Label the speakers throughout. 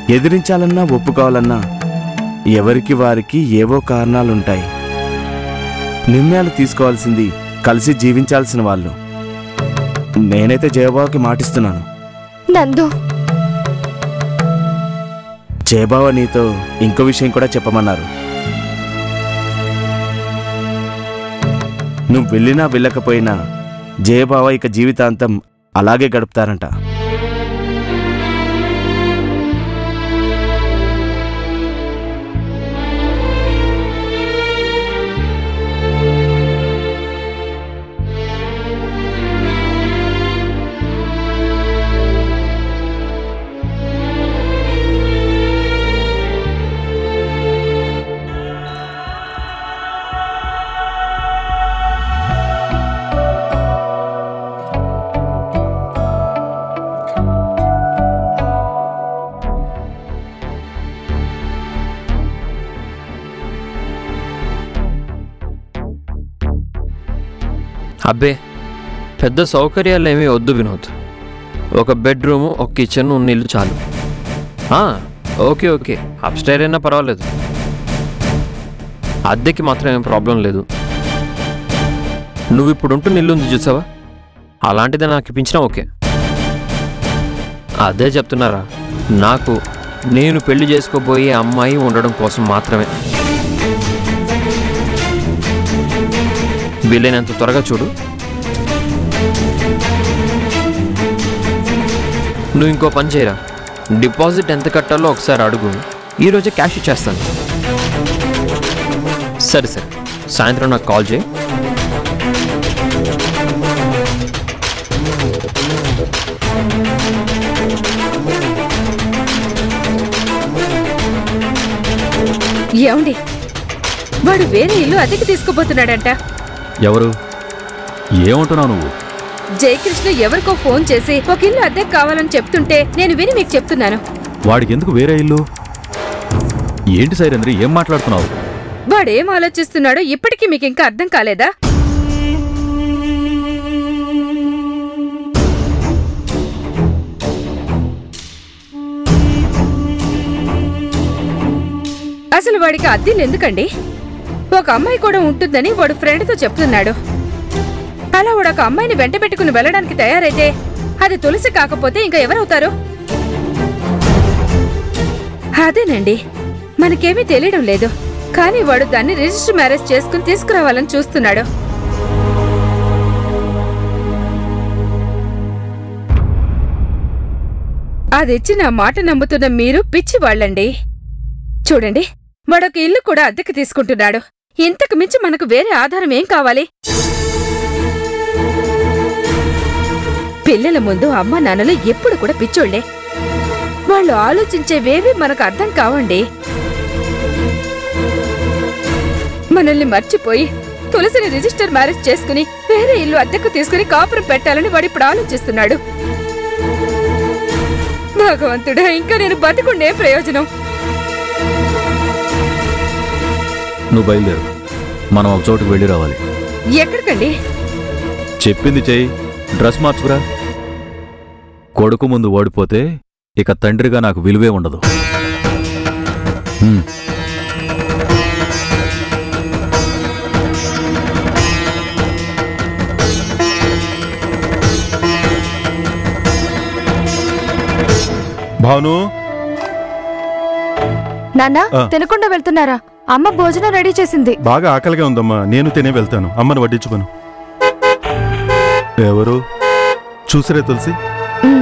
Speaker 1: ఎదిరించాలన్నా ఒప్పుకోవాలన్నా ఎవరికి వారికి ఏవో కారణాలుంటాయి నిర్ణయాలు తీసుకోవాల్సింది కలిసి జీవించాల్సిన వాళ్ళు నేనైతే జయబావకి మాటిస్తున్నాను
Speaker 2: నందు
Speaker 1: జయబావ నీతో ఇంకో విషయం కూడా చెప్పమన్నారు నువ్వు వెళ్ళినా వెళ్ళకపోయినా జయబావ ఇక జీవితాంతం అలాగే గడుపుతారంట
Speaker 3: అబ్బే పెద్ద సౌకర్యాలు ఏమీ వద్దు వినోద్ ఒక బెడ్రూమ్ ఒక కిచెన్ ఉన్న ఇల్లు చాలు ఆ, ఓకే ఓకే అప్స్టైర్ అయినా పర్వాలేదు అద్దెకి మాత్రం ఏం ప్రాబ్లం లేదు నువ్వు ఇప్పుడు ఉంటున్న ఇల్లు ఉంది చూసావా అలాంటిదే నాకు ఇప్పించినా ఓకే అదే చెప్తున్నారా నాకు నేను పెళ్లి చేసుకోబోయే అమ్మాయి ఉండడం కోసం మాత్రమే వీలైనంత త్వరగా చూడు నువ్వు ఇంకో పని చేయరా డిపాజిట్ ఎంత కట్టాలో ఒకసారి అడుగు ఈరోజే క్యాష్ ఇచ్చేస్తాను సరే సరే సాయంత్రం నాకు కాల్ చేయి
Speaker 4: ఏమండి వాడు వేరే ఇల్లు అద్దెకి తీసుకుపోతున్నాడంట
Speaker 5: ఎవరు ఏమంటున్నావు నువ్వు
Speaker 4: జయకృష్ణ ఎవరికో ఫోన్ చేసి ఒక ఇల్లు అద్దెకి కావాలని చెప్తుంటే నేను విని మీకు చెప్తున్నాను
Speaker 5: వాడికి ఎందుకు వేరే ఇల్లు ఏంటి సైరంద్రి ఏం మాట్లాడుతున్నావు
Speaker 4: వాడేం ఆలోచిస్తున్నాడో ఇప్పటికీ మీకు ఇంకా అర్థం కాలేదా అసలు వాడికి అద్దెలు ఎందుకండి ఒక అమ్మాయి కూడా ఉంటుందని వాడు ఫ్రెండ్తో చెప్తున్నాడు అలా వాడు ఒక అమ్మాయిని వెంట పెట్టుకుని వెళ్ళడానికి తయారైతే అది తులసి కాకపోతే ఇంకా ఎవరవుతారు అదేనండి మనకేమీ తెలియడం లేదు కానీ వాడు దాన్ని రిజిస్టర్ మ్యారేజ్ చేసుకుని తీసుకురావాలని చూస్తున్నాడు అది ఇచ్చిన మాట నమ్ముతున్న మీరు పిచ్చి వాళ్ళండి చూడండి వాడొక ఇల్లు కూడా అద్దెకి తీసుకుంటున్నాడు ఇంతకు మించి మనకు వేరే ఆధారం ఏం కావాలి పిల్లల ముందు అమ్మ నాన్నలు ఎప్పుడు కూడా పిచ్చోళ్లే వాళ్ళు ఆలోచించేవేవి మనకు అర్థం కావండి మనల్ని మర్చిపోయి తులసిని రిజిస్టర్ మ్యారేజ్ చేసుకుని వేరే ఇల్లు అద్దెకు తీసుకుని కాపురం పెట్టాలని వాడు ఇప్పుడు ఆలోచిస్తున్నాడు భగవంతుడా ఇంకా నేను బతికుండే ప్రయోజనం
Speaker 5: నువ్వు బయలుదేరు మనం ఒక చోటుకు వెళ్ళి రావాలి
Speaker 4: ఎక్కడికండి
Speaker 5: చెప్పింది చెయ్యి డ్రెస్ మార్చుకురా కొడుకు ముందు ఓడిపోతే ఇక తండ్రిగా నాకు విలువే ఉండదు హ్మ్.
Speaker 6: భాను
Speaker 2: నాన్న
Speaker 6: ఆ.
Speaker 2: తినకుండా వెళ్తున్నారా అమ్మ భోజనం రెడీ చేసింది
Speaker 6: బాగా ఆకలిగా ఉందమ్మా నేను తినే వెళ్తాను అమ్మను వడ్డించుకోను ఎవరు చూసిరే తులసి
Speaker 2: ఉమ్.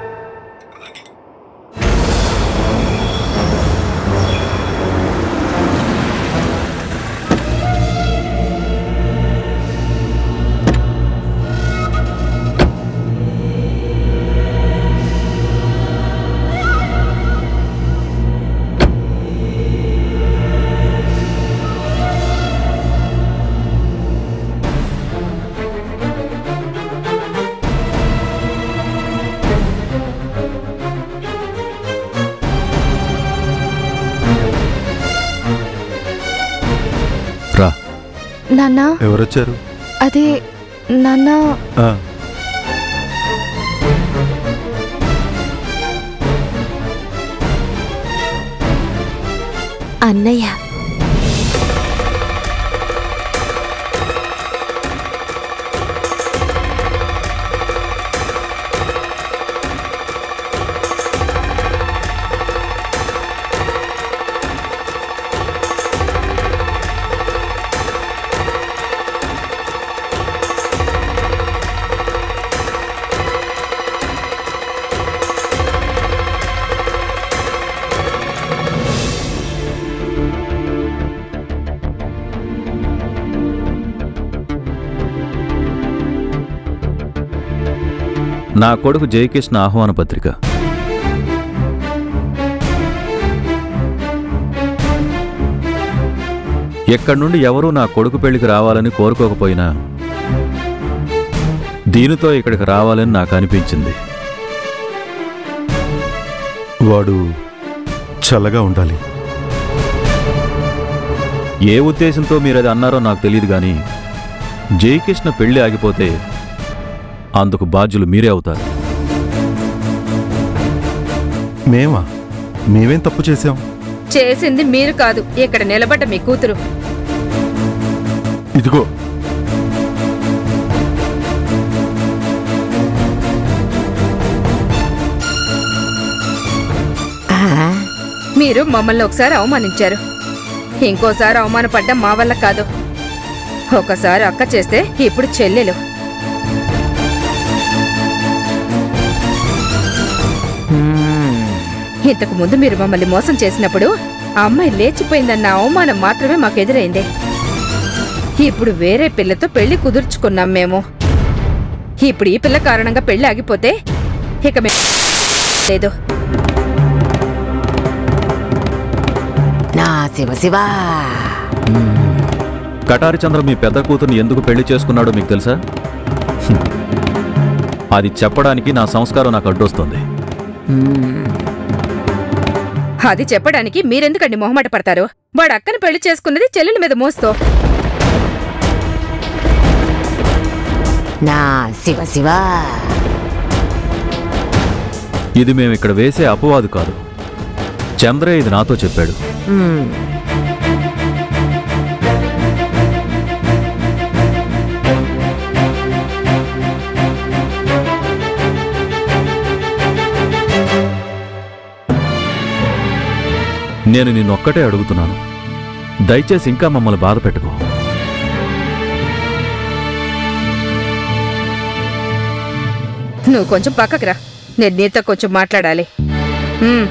Speaker 5: రా
Speaker 2: నాన్న
Speaker 6: ఎవరొచ్చారు
Speaker 2: అది నాన్న
Speaker 6: ఆ,
Speaker 7: అన్నయ్య
Speaker 5: నా కొడుకు జయకృష్ణ ఆహ్వాన పత్రిక ఎక్కడి నుండి ఎవరూ నా కొడుకు పెళ్లికి రావాలని కోరుకోకపోయినా దీనితో ఇక్కడికి రావాలని నాకు అనిపించింది
Speaker 6: వాడు చల్లగా ఉండాలి
Speaker 5: ఏ ఉద్దేశంతో మీరు అది అన్నారో నాకు తెలియదు కానీ జయకృష్ణ పెళ్లి ఆగిపోతే అందుకు బాధ్యులు మీరే అవుతారు
Speaker 6: మేమా మేమేం తప్పు చేశాం
Speaker 4: చేసింది మీరు కాదు ఇక్కడ నిలబడ్డ మీ కూతురు
Speaker 6: ఇదిగో
Speaker 4: మీరు మమ్మల్ని ఒకసారి అవమానించారు ఇంకోసారి అవమానపడ్డం మా వల్ల కాదు ఒకసారి అక్క చేస్తే ఇప్పుడు చెల్లెలు ఇంతకు ముందు మీరు మమ్మల్ని మోసం చేసినప్పుడు ఆ అమ్మాయి లేచిపోయిందన్న అవమానం మాత్రమే మాకు ఎదురైంది ఇప్పుడు వేరే పిల్లతో పెళ్లి కుదుర్చుకున్నాం మేము ఇప్పుడు ఈ పిల్ల కారణంగా పెళ్లి ఆగిపోతే ఇక మేము లేదు
Speaker 7: నా శివ శివ
Speaker 5: కటారి చంద్ర మీ పెద్ద కూతుర్ని ఎందుకు పెళ్లి చేసుకున్నాడో మీకు తెలుసా హ్మ్. అది చెప్పడానికి నా సంస్కారం నాకు అడ్డొస్తుంది
Speaker 4: అది చెప్పడానికి మీరెందుకండి మొహమాట పడతారు వాడు అక్కని పెళ్లి చేసుకున్నది చెల్లెల మీద మోస్తో
Speaker 7: నా శివ శివ
Speaker 5: ఇది మేము ఇక్కడ వేసే అపవాదు కాదు చంద్రే ఇది నాతో చెప్పాడు
Speaker 7: మ్మ్.
Speaker 5: నేను నిన్నొక్కటే అడుగుతున్నాను దయచేసి ఇంకా మమ్మల్ని బాధ పెట్టుకో
Speaker 4: నువ్వు కొంచెం పక్కకి రా నేను నీతో కొంచెం మాట్లాడాలి ఉమ్.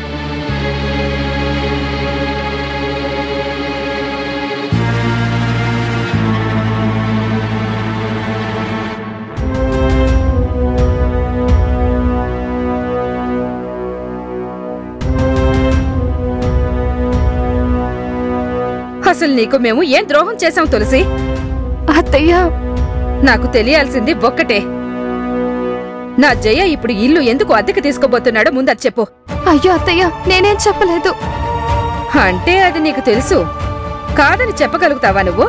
Speaker 4: అసలు నీకు మేము ఏం ద్రోహం చేశాం తులసి
Speaker 2: అత్తయ్య
Speaker 4: నాకు తెలియాల్సింది ఒక్కటే నా జయ ఇప్పుడు ఇల్లు ఎందుకు అద్దెకి తీసుకోబోతున్నాడో ముందు అది చెప్పు
Speaker 2: అయ్యో అత్తయ్య నేనేం చెప్పలేదు
Speaker 4: అంటే అది నీకు తెలుసు కాదని చెప్పగలుగుతావా నువ్వు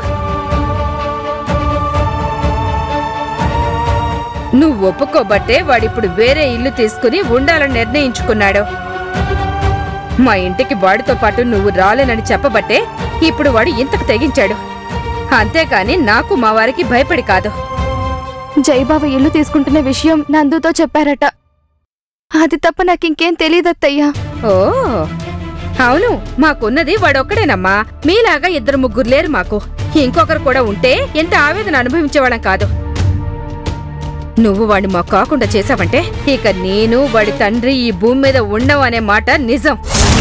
Speaker 4: నువ్వు ఒప్పుకోబట్టే వాడిప్పుడు వేరే ఇల్లు తీసుకుని ఉండాలని నిర్ణయించుకున్నాడు మా ఇంటికి వాడితో పాటు నువ్వు రాలేనని చెప్పబట్టే ఇప్పుడు వాడు ఇంతకు తెగించాడు అంతేకాని నాకు మా వారికి భయపడి కాదు
Speaker 2: జైబాబు ఇల్లు తీసుకుంటున్న విషయం నందుతో చెప్పారట అది తప్ప నాకింకేం తెలియదత్తయ్యా
Speaker 4: ఓ అవును మాకున్నది వాడొక్కడేనమ్మా మీలాగా ఇద్దరు ముగ్గురు లేరు మాకు ఇంకొకరు కూడా ఉంటే ఎంత ఆవేదన అనుభవించేవాళ్ళం కాదు నువ్వు వాడిని మాకు కాకుండా చేసావంటే ఇక నేను వాడి తండ్రి ఈ భూమి మీద ఉండవు అనే మాట నిజం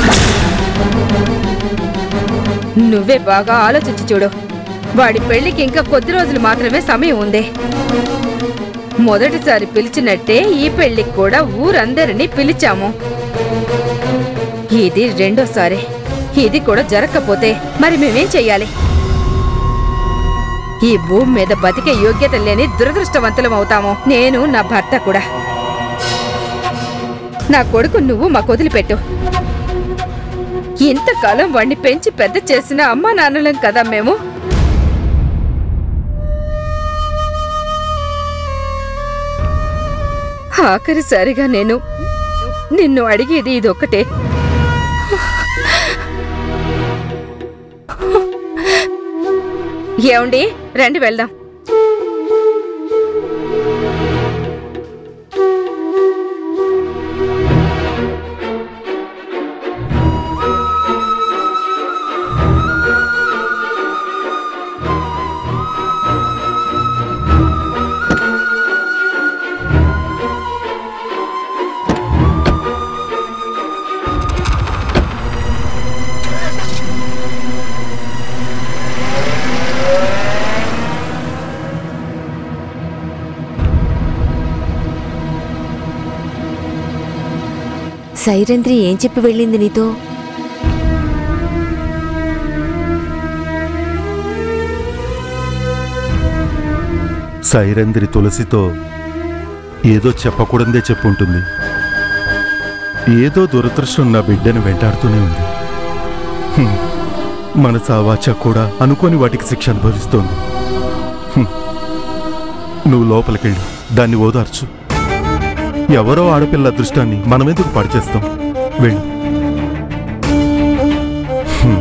Speaker 4: నువ్వే బాగా ఆలోచించి చూడు వాడి పెళ్లికి ఇంకా కొద్ది రోజులు మాత్రమే సమయం ఉంది మొదటిసారి పిలిచినట్టే ఈ పెళ్లికి కూడా ఊరందరినీ పిలిచాము ఇది రెండోసారి ఇది కూడా జరగకపోతే మరి మేమేం చెయ్యాలి ఈ భూమి మీద బతికే యోగ్యత లేని దురదృష్టవంతులం అవుతాము నేను నా భర్త కూడా నా కొడుకు నువ్వు మాకు వదిలిపెట్టు ఇంతకాలం వాణ్ణి పెంచి పెద్ద చేసిన అమ్మా నాన్నలం కదా మేము ఆఖరిసారిగా నేను నిన్ను అడిగేది ఇదొక్కటే ఏమండి రండి వెళ్దాం
Speaker 7: సైరంధ్రి ఏం చెప్పి వెళ్ళింది నీతో
Speaker 6: సైరంధ్రి తులసితో ఏదో చెప్పకూడదే చెప్పుంటుంది ఏదో దురదృష్టం నా బిడ్డను వెంటాడుతూనే ఉంది హ్మ్. మన సావాచ కూడా అనుకోని వాటికి శిక్ష అనుభవిస్తోంది హ్మ్. నువ్వు లోపలికెళ్ళి దాన్ని ఓదార్చు ఎవరో ఆడపిల్ల అదృష్టాన్ని మనమెందుకు పాడు చేస్తాం వెళ్ళు హ్మ్.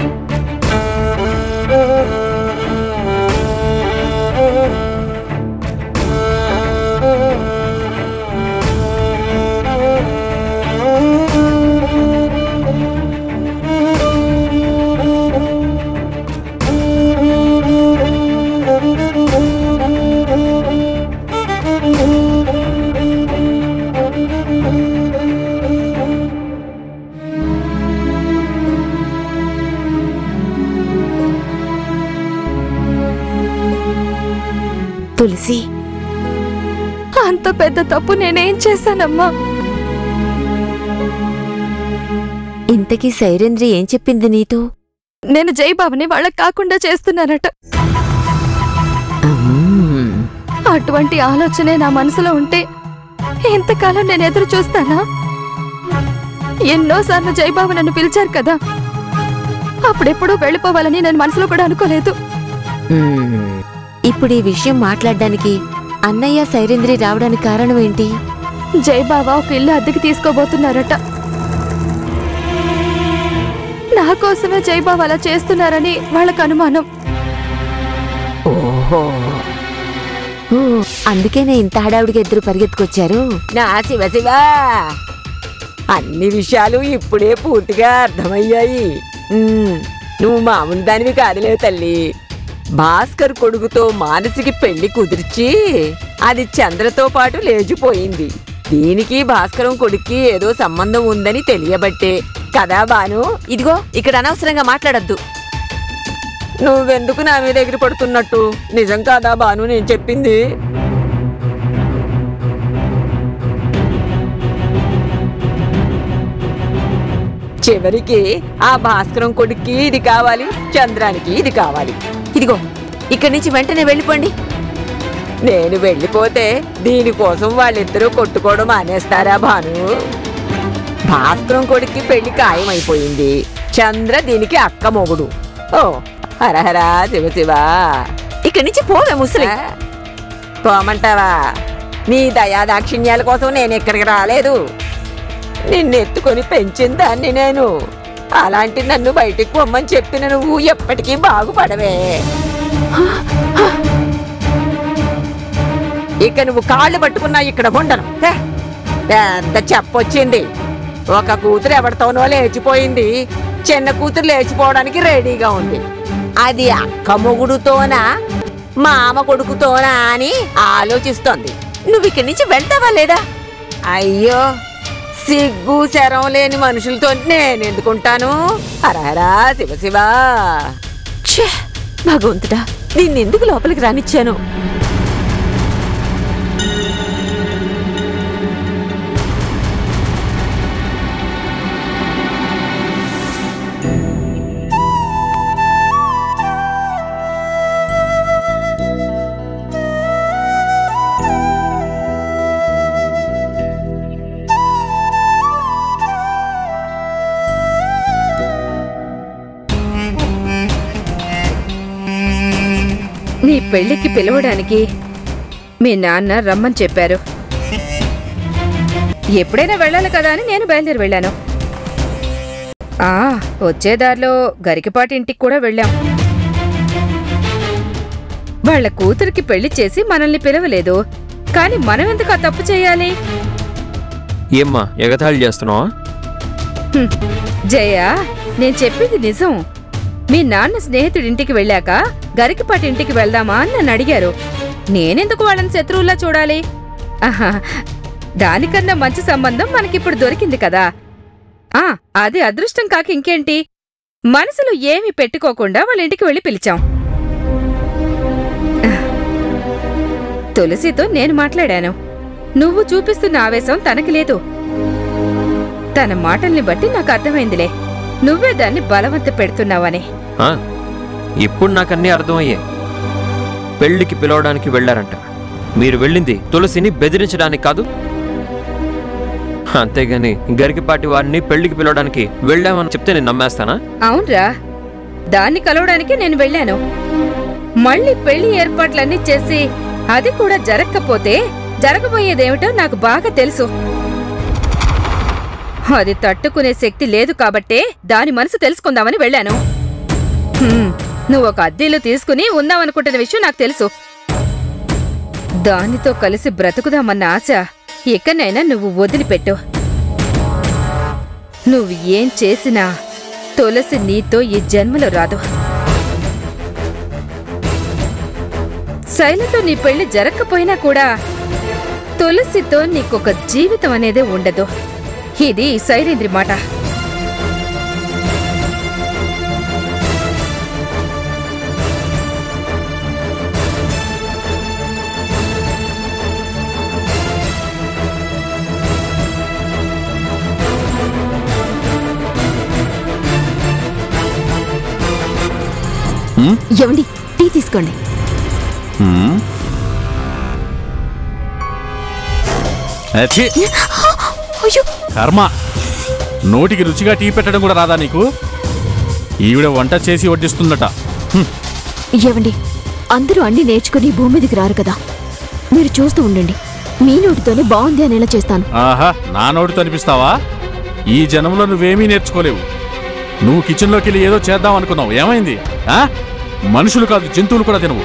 Speaker 7: తులసి
Speaker 2: అంత పెద్ద తప్పు నేనేం చేశానమ్మా
Speaker 7: ఇంతకీ సైరేంద్రి ఏం చెప్పింది నీతో
Speaker 2: నేను జయబాబుని వాళ్ళకి కాకుండా చేస్తున్నానట
Speaker 7: అమ్మ్.
Speaker 2: అటువంటి ఆలోచనే నా మనసులో ఉంటే ఇంతకాలం నేను ఎదురు చూస్తానా ఎన్నోసార్లు జయబాబు నన్ను పిలిచారు కదా అప్పుడెప్పుడూ వెళ్ళిపోవాలని నేను మనసులో కూడా అనుకోలేదు
Speaker 7: మ్మ్. ఇప్పుడు ఈ విషయం మాట్లాడడానికి అన్నయ్య సైరేంద్రి రావడానికి కారణం ఏంటి
Speaker 2: జయబాబా ఒక ఇల్లు అద్దెకి తీసుకోబోతున్నారట నా కోసమే జయబాబు అలా చేస్తున్నారని వాళ్ళకు అనుమానం
Speaker 7: ఓహో ఓ, అందుకేనే ఇంత హడావుడికి ఎదురు పరిగెత్తుకొచ్చారు
Speaker 8: నా శివ శివ అన్ని విషయాలు ఇప్పుడే పూర్తిగా అర్థమయ్యాయి ఉమ్, నువ్వు మామూలు దానివి కాదులే తల్లి భాస్కర్ కొడుకుతో మానసికి పెళ్లి కుదిర్చి అది చంద్రతో పాటు లేచిపోయింది దీనికి భాస్కరం కొడుక్కి ఏదో సంబంధం ఉందని తెలియబట్టే కదా బాను
Speaker 7: ఇదిగో ఇక్కడ అనవసరంగా మాట్లాడద్దు
Speaker 8: నువ్వెందుకు నా మీద ఎగిరి పడుతున్నట్టు నిజం కాదా బాను నేను చెప్పింది చివరికి ఆ భాస్కరం కొడుక్కి ఇది కావాలి చంద్రానికి ఇది కావాలి
Speaker 7: ఇదిగో ఇక్కడి నుంచి వెంటనే వెళ్ళిపోండి
Speaker 8: నేను వెళ్ళిపోతే దీనికోసం వాళ్ళిద్దరూ కొట్టుకోవడం మానేస్తారా భాను భాస్కరం కొడుక్కి పెళ్లి ఖాయమైపోయింది చంద్ర దీనికి అక్క మొగుడు ఓ హరహరా శివ శివ
Speaker 7: ఇక్కడి నుంచి పోవే ముసలి
Speaker 8: ఆ, పోమంటావా నీ దయా దాక్షిణ్యాల కోసం నేను ఇక్కడికి రాలేదు నిన్నెత్తుకొని పెంచిన దాన్ని నేను అలాంటి నన్ను బయటికి పొమ్మని చెప్పిన నువ్వు ఎప్పటికీ బాగుపడవే ఇక నువ్వు కాళ్ళు పట్టుకున్నా ఇక్కడ ఉండను హే, పెద్ద చెప్పొచ్చింది ఒక కూతురు ఎవరితోనో లేచిపోయింది చిన్న కూతురు లేచిపోవడానికి రెడీగా ఉంది అది అక్క మొగుడుతోనా మామ కొడుకుతోనా అని ఆలోచిస్తోంది
Speaker 7: నువ్వు ఇక్కడి నుంచి వెళ్తావా లేదా
Speaker 8: అయ్యో సిగ్గు శరం లేని మనుషులతో నేను ఎందుకుంటాను హరహరా శివ శివ
Speaker 7: ఛే, భగవంతుడా దీన్ని ఎందుకు లోపలికి రానిచ్చాను
Speaker 4: నీ పెళ్లికి పిలవడానికి మీ నాన్న రమ్మని చెప్పారు ఎప్పుడైనా వెళ్ళాలి కదా అని నేను బయలుదేరి వెళ్ళాను ఆ వచ్చే దారిలో గరికపాటి ఇంటికి కూడా వెళ్ళాం వాళ్ళ కూతురికి పెళ్లి చేసి మనల్ని పిలవలేదు కాని మనం ఎందుకు ఆ తప్పు చేయాలి
Speaker 3: ఏమ్మా ఎగతాళి చేస్తున్నావా
Speaker 4: హ్మ్. జయ నేను చెప్పింది నిజం మీ నాన్న స్నేహితుడి ఇంటికి వెళ్ళాక గరికపాటి ఇంటికి వెళ్దామా అని నన్ను అడిగారు నేనెందుకు వాళ్ళని శత్రువులా చూడాలి ఆహా, దానికన్నా మంచి సంబంధం మనకిప్పుడు దొరికింది కదా ఆ అది అదృష్టం కాక ఇంకేంటి మనసులో ఏమీ పెట్టుకోకుండా వాళ్ళ ఇంటికి వెళ్ళి పిలిచాం తులసితో నేను మాట్లాడాను నువ్వు చూపిస్తున్న ఆవేశం తనకి లేదు తన మాటల్ని బట్టి నాకు అర్థమైందిలే నువ్వే దాన్ని బలవంత పెడుతున్నావని
Speaker 3: ఆ, ఇప్పుడు నాకు అన్నీ అర్థమయ్యాయి పెళ్లికి పిలవడానికి వెళ్ళారంట మీరు వెళ్ళింది తులసిని బెదిరించడానికి కాదు అంతేగాని గరికిపాటి వారిని పెళ్లికి పిలవడానికి వెళ్ళామని చెప్తే నేను నమ్మేస్తానా
Speaker 4: అవునరా దాన్ని కలవడానికి నేను వెళ్ళాను మళ్ళీ పెళ్లి ఏర్పాట్లన్నీ చేసి అది కూడా జరగకపోతే జరగబోయేదేమిటో నాకు బాగా తెలుసు అది తట్టుకునే శక్తి లేదు కాబట్టే దాని మనసు తెలుసుకుందామని వెళ్ళాను హ్మ్, నువ్వు ఒక అద్దెలు తీసుకుని ఉందామనుకుంటున్న విషయం నాకు తెలుసు దానితో కలిసి బ్రతుకుదామన్న ఆశ ఎక్కడైనా నువ్వు వదిలిపెట్టు నువ్వు ఏం చేసినా తులసి నీతో ఈ జన్మలో రాదు శైలతో నీ పెళ్లి జరగకపోయినా కూడా తులసితో నీకొక జీవితం అనేదే ఉండదు ఇది శైలేంద్రి మాట
Speaker 7: ఏమండి టీ తీసుకోండి
Speaker 5: హ్మ్? అచ్చి,
Speaker 7: అయ్యో
Speaker 5: కర్మ నోటికి రుచిగా టీ పెట్టడం కూడా రాదా నీకు ఈవిడ వంట చేసి వడ్డిస్తుందట హ్మ్.
Speaker 9: ఏవండి అందరూ అన్ని నేర్చుకుని భూమి మీదకి రారు కదా మీరు చూస్తూ ఉండండి మీ నోటితోనే బాగుంది అనేలా చేస్తాను
Speaker 5: ఆహా నా నోటితో అనిపిస్తావా ఈ జనంలో నువ్వేమీ నేర్చుకోలేవు నువ్వు కిచెన్లోకి వెళ్ళి ఏదో చేద్దాం అనుకున్నావు ఏమైంది ఆ మనుషులు కాదు జంతువులు కూడా తినవు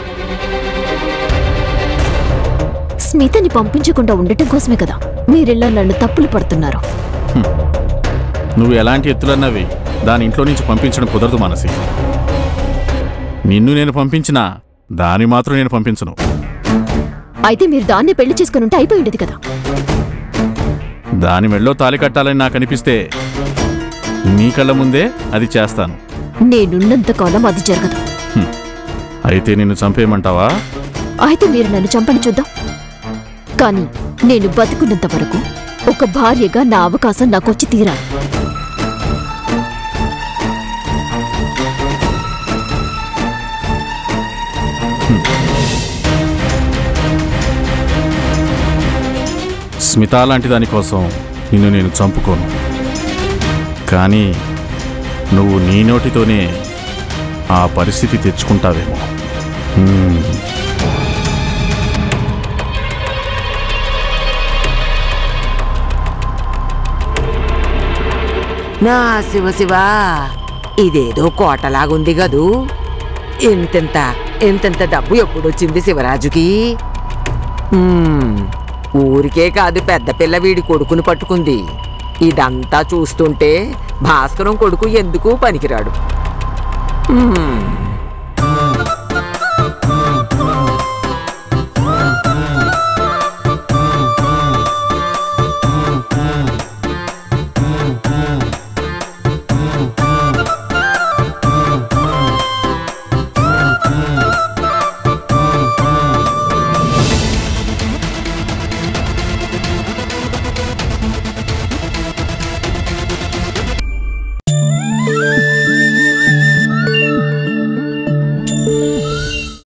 Speaker 9: స్మితని పంపించకుండా ఉండటం కోసమే కదా మీరిలా నన్ను తప్పులు పడుతున్నారు
Speaker 5: నువ్వు ఎలాంటి ఎత్తులన్నవి దాని ఇంట్లో నుంచి పంపించడం కుదరదు మనసి నిన్ను నేను పంపించినా దాని మాత్రం నేను పంపించను
Speaker 9: అయితే మీరు దాన్నే పెళ్లి చేసుకుని ఉంటే అయిపోయి ఉండేది కదా
Speaker 5: దాని మెళ్ళో తాలి కట్టాలని నాకు అనిపిస్తే నీ కళ్ళ ముందే అది చేస్తాను
Speaker 9: నేనున్నంత కాలం అది జరగదు
Speaker 5: అయితే నిన్ను చంపేయమంటావా
Speaker 9: అయితే మీరు నన్ను చంపని చూద్దాం కానీ నేను బతుకున్నంత వరకు ఒక భార్యగా నా అవకాశం నాకొచ్చి తీరాలి
Speaker 5: స్మిత లాంటి దానికోసం నిన్ను నేను చంపుకోను కానీ నువ్వు నీ నోటితోనే ఆ పరిస్థితి తెచ్చుకుంటావేమో హ్మ్.
Speaker 8: నా శివ శివ ఇదేదో కోటలాగుంది గదు ఎంతెంత ఎంతెంత డబ్బు ఎప్పుడొచ్చింది శివరాజుకి హ్మ్, ఊరికే కాదు పెద్ద పిల్ల వీడి కొడుకుని పట్టుకుంది ఇదంతా చూస్తుంటే భాస్కరం కొడుకు ఎందుకు పనికిరాడు హ్మ్,